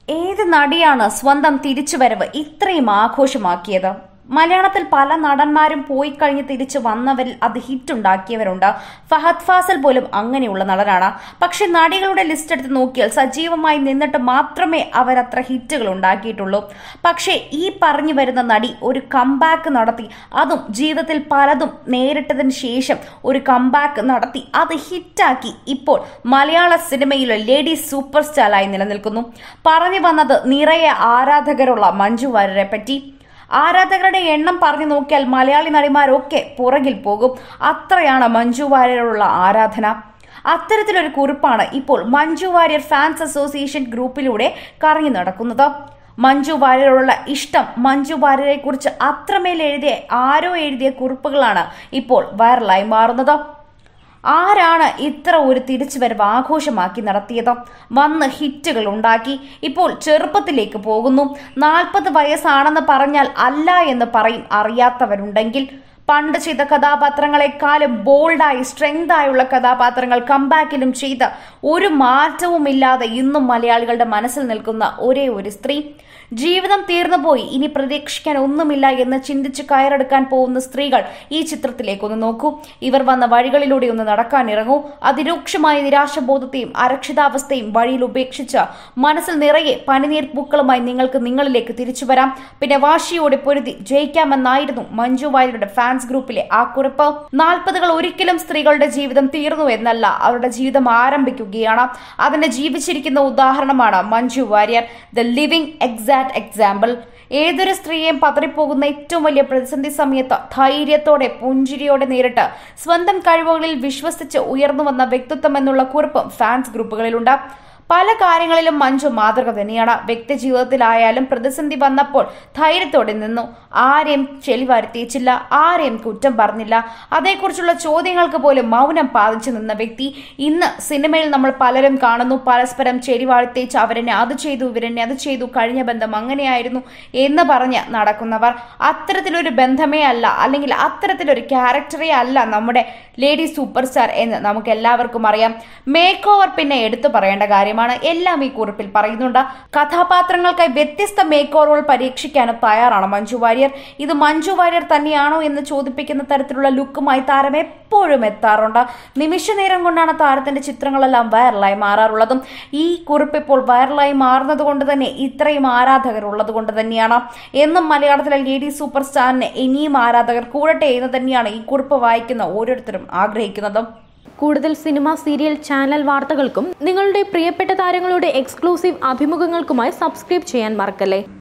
ഏത് നടിയാണ് സ്വന്തം തിരിച്ചുവരവ് ഇത്രയും ആഘോഷമാക്കിയത് മലയാളത്തിൽ പല നടന്മാരും പോയി കഴിഞ്ഞ് തിരിച്ചു വന്നവരിൽ അത് ഹിറ്റ് ഉണ്ടാക്കിയവരുണ്ട് ഫഹദ് ഫാസൽ പോലും അങ്ങനെയുള്ള നടനാണ് പക്ഷെ നടികളുടെ ലിസ്റ്റ് എടുത്ത് നോക്കിയാൽ സജീവമായി നിന്നിട്ട് മാത്രമേ അവരത്ര ഹിറ്റുകൾ ഉണ്ടാക്കിയിട്ടുള്ളൂ പക്ഷേ ഈ പറഞ്ഞു വരുന്ന നടി ഒരു കംബാക്ക് നടത്തി അതും ജീവിതത്തിൽ പലതും നേരിട്ടതിന് ശേഷം ഒരു കംബാക്ക് നടത്തി അത് ഹിറ്റാക്കി ഇപ്പോൾ മലയാള സിനിമയിലെ ലേഡി സൂപ്പർ സ്റ്റാറായി നിലനിൽക്കുന്നു പറഞ്ഞു വന്നത് നിറയെ ആരാധകരുള്ള മഞ്ജു വാര്യരെ പറ്റി ആരാധകരുടെ എണ്ണം പറഞ്ഞു നോക്കിയാൽ മലയാളി നടിമാരൊക്കെ പുറകിൽ പോകും അത്രയാണ് മഞ്ജു വാര്യരോടുള്ള ആരാധന അത്തരത്തിലൊരു കുറിപ്പാണ് ഇപ്പോൾ മഞ്ജു വാര്യർ ഫാൻസ് അസോസിയേഷൻ ഗ്രൂപ്പിലൂടെ കറങ്ങി നടക്കുന്നത് മഞ്ജു വാര്യരോടുള്ള ഇഷ്ടം മഞ്ജു വാര്യരെ കുറിച്ച് അത്രമേൽ എഴുതിയ ആരോ എഴുതിയ കുറിപ്പുകളാണ് ഇപ്പോൾ വൈറലായി മാറുന്നത് ആരാണ് ഇത്ര ഒരു തിരിച്ചുവരവ് ആഘോഷമാക്കി നടത്തിയത് വന്ന് ഹിറ്റുകൾ ഉണ്ടാക്കി ഇപ്പോൾ ചെറുപ്പത്തിലേക്ക് പോകുന്നു നാൽപ്പത് വയസ്സാണെന്ന് പറഞ്ഞാൽ അല്ല എന്ന് പറയും അറിയാത്തവരുണ്ടെങ്കിൽ പണ്ട് ചെയ്ത കഥാപാത്രങ്ങളെക്കാളും ബോൾഡായി സ്ട്രെങ്ത് ആയുള്ള കഥാപാത്രങ്ങൾ കംബാക്കിലും ചെയ്ത ഒരു മാറ്റവുമില്ലാതെ ഇന്നും മലയാളികളുടെ മനസ്സിൽ നിൽക്കുന്ന ഒരേ ഒരു സ്ത്രീ ജീവിതം തീർന്നുപോയി ഇനി പ്രതീക്ഷിക്കാൻ ഒന്നുമില്ല എന്ന് ചിന്തിച്ച് കയറെടുക്കാൻ പോകുന്ന സ്ത്രീകൾ ഈ ചിത്രത്തിലേക്കൊന്ന് നോക്കൂ ഇവർ വന്ന വഴികളിലൂടെ ഒന്ന് നടക്കാൻ ഇറങ്ങൂ അതിരൂക്ഷമായ നിരാശബോധത്തെയും അരക്ഷിതാവസ്ഥയും വഴിയിൽ ഉപേക്ഷിച്ച് മനസ്സിൽ നിറയെ പനിനീർ പൂക്കളുമായി നിങ്ങൾക്ക് നിങ്ങളിലേക്ക് തിരിച്ചു വരാം പിന്നെ വാശിയോടെ പൊരുതി ജയിക്കാമെന്നായിരുന്നു മഞ്ജു വാര്യരുടെ ഫാൻസ് ഗ്രൂപ്പിലെ ആ കുറിപ്പ് നാൽപ്പതുകൾ ഒരിക്കലും സ്ത്രീകളുടെ ജീവിതം തീർന്നു എന്നല്ല അവരുടെ ജീവിതം ആരംഭിക്കുകയാണ് അതിന്റെ ജീവിച്ചിരിക്കുന്ന ഉദാഹരണമാണ് Manju Warrier the living exact example ഏതൊരു സ്ത്രീയെയും പതറിപ്പോകുന്ന ഏറ്റവും വലിയ പ്രതിസന്ധി സമയത്ത് ധൈര്യത്തോടെ പുഞ്ചിരിയോടെ നേരിട്ട് സ്വന്തം കഴിവുകളിൽ വിശ്വസിച്ച് ഉയർന്നു വന്ന വ്യക്തിത്വം എന്നുള്ള കുറിപ്പും ഫാൻസ് ഗ്രൂപ്പുകളിലുണ്ട് പല കാര്യങ്ങളിലും മഞ്ജു മാതൃക തന്നെയാണ് വ്യക്തി ജീവിതത്തിലായാലും പ്രതിസന്ധി വന്നപ്പോൾ ധൈര്യത്തോടെ നിന്നു ആരെയും ചെളിവാരുത്തിയിച്ചില്ല ആരെയും കുറ്റം പറഞ്ഞില്ല അതേക്കുറിച്ചുള്ള ചോദ്യങ്ങൾക്ക് പോലും മൗനം പാലിച്ചു നിന്ന വ്യക്തി ഇന്ന് സിനിമയിൽ നമ്മൾ പലരും കാണുന്നു പരസ്പരം ചെളിവാഴ്ത്തേച്ച് അവരെന്നെ അത് ചെയ്തു ഇവരെന്നെ അത് ചെയ്തു കഴിഞ്ഞ ബന്ധം അങ്ങനെയായിരുന്നു എന്ന് പറഞ്ഞ് നടക്കുന്നവർ അത്തരത്തിലൊരു ബന്ധമേ അല്ല അല്ലെങ്കിൽ അത്തരത്തിലൊരു ക്യാരക്ടറേ അല്ല നമ്മുടെ ലേഡി സൂപ്പർ സ്റ്റാർ എന്ന് നമുക്ക് എല്ലാവർക്കും അറിയാം മേക്ക് ഓവർ പിന്നെ എടുത്തു പറയേണ്ട കാര്യമാണ് എല്ലാം ഈ കുറിപ്പിൽ പറയുന്നുണ്ട് കഥാപാത്രങ്ങൾക്കായി വ്യത്യസ്ത മേക്ക് ഓവറുകൾ പരീക്ഷിക്കാനും തയ്യാറാണ് മഞ്ജു വാര്യർ ഇത് മഞ്ജു വാര്യർ തന്നെയാണോ എന്ന് ചോദിപ്പിക്കുന്ന തരത്തിലുള്ള ലുക്കുമായി താരം എപ്പോഴും എത്താറുണ്ട് നിമിഷ നേരം കൊണ്ടാണ് താരത്തിന്റെ ചിത്രങ്ങളെല്ലാം വൈറലായി മാറാറുള്ളതും ഈ കുറിപ്പ് ഇപ്പോൾ വൈറലായി മാറുന്നത് കൊണ്ട് തന്നെ ഇത്രയും ആരാധകർ ഉള്ളത് കൊണ്ട് തന്നെയാണ് എന്നും മലയാളത്തിലെ ലേഡി സൂപ്പർ സ്റ്റാറിന് ഇനിയും ആരാധകർ കൂടട്ടെ എന്ന് തന്നെയാണ് ഈ കുറിപ്പ് വായിക്കുന്ന ഓരോരുത്തരും ആഗ്രഹിക്കുന്നതും കൂടുതൽ സിനിമ സീരിയൽ ചാനൽ വാർത്തകൾക്കും നിങ്ങളുടെ പ്രിയപ്പെട്ട താരങ്ങളുടെ എക്സ്ക്ലൂസീവ് അഭിമുഖങ്ങൾക്കുമായി സബ്സ്ക്രൈബ് ചെയ്യാൻ മറക്കല്ലേ